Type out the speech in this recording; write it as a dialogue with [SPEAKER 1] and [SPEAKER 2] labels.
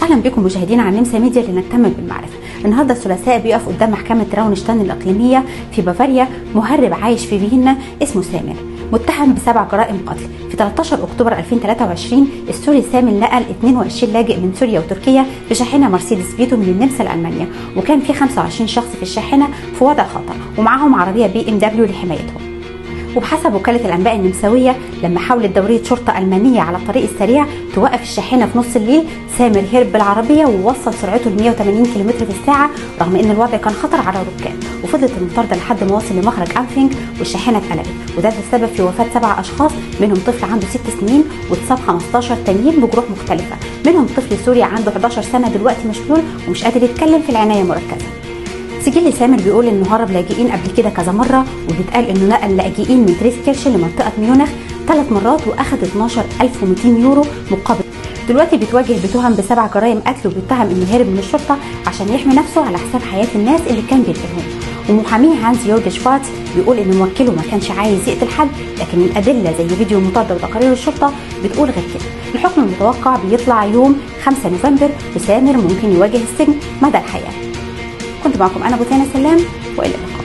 [SPEAKER 1] اهلا بكم مشاهدينا على نمسا ميديا لنهتم بالمعرفه النهارده الثلاثاء بيقف قدام محكمه راونشتاين الاقليميه في بافاريا مهرب عايش في فيينا اسمه سامر متهم بسبع جرائم قتل في 13 اكتوبر 2023 السوري سامر نقل 22 لاجئ من سوريا وتركيا بشاحنه مرسيدس فيتو من النمسا لالمانيا وكان في 25 شخص في الشاحنه في وضع خطر ومعاهم عربيه بي ام دبليو لحمايتهم وبحسب وكالة الأنباء النمساوية لما حاولت دورية شرطة ألمانية على الطريق السريع توقف الشاحنة في نص الليل سامر هرب بالعربية ووصل سرعته ل 180 كم في الساعة رغم إن الوضع كان خطر على الركاب وفضلت المطاردة لحد ما وصل لمخرج أنفينج والشاحنة اتقلبت وده تسبب في وفاة سبع أشخاص منهم طفل عنده ست سنين واتصاب 15 تانيين بجروح مختلفة منهم طفل سوري عنده 11 سنة دلوقتي مشلول ومش قادر يتكلم في العناية مركزة سجل سامر بيقول انه هرب لاجئين قبل كده كذا مره وبيتقال انه نقل لاجئين من تريسكيرش لمنطقه ميونخ ثلاث مرات واخد 12200 يورو مقابل دلوقتي بيتواجه بتهم بسبع جرائم قتل وبيتهم انه هرب من الشرطه عشان يحمي نفسه على حساب حياه الناس اللي كان بيقتلهم ومحاميه هانز يورج شفاتس بيقول ان موكله ما كانش عايز يقتل حد لكن الادله زي فيديو المطارده وتقارير الشرطه بتقول غير كده الحكم المتوقع بيطلع يوم 5 نوفمبر وسامر ممكن يواجه السجن مدى الحياه كنت معكم انا بوتانا سلام والى اللقاء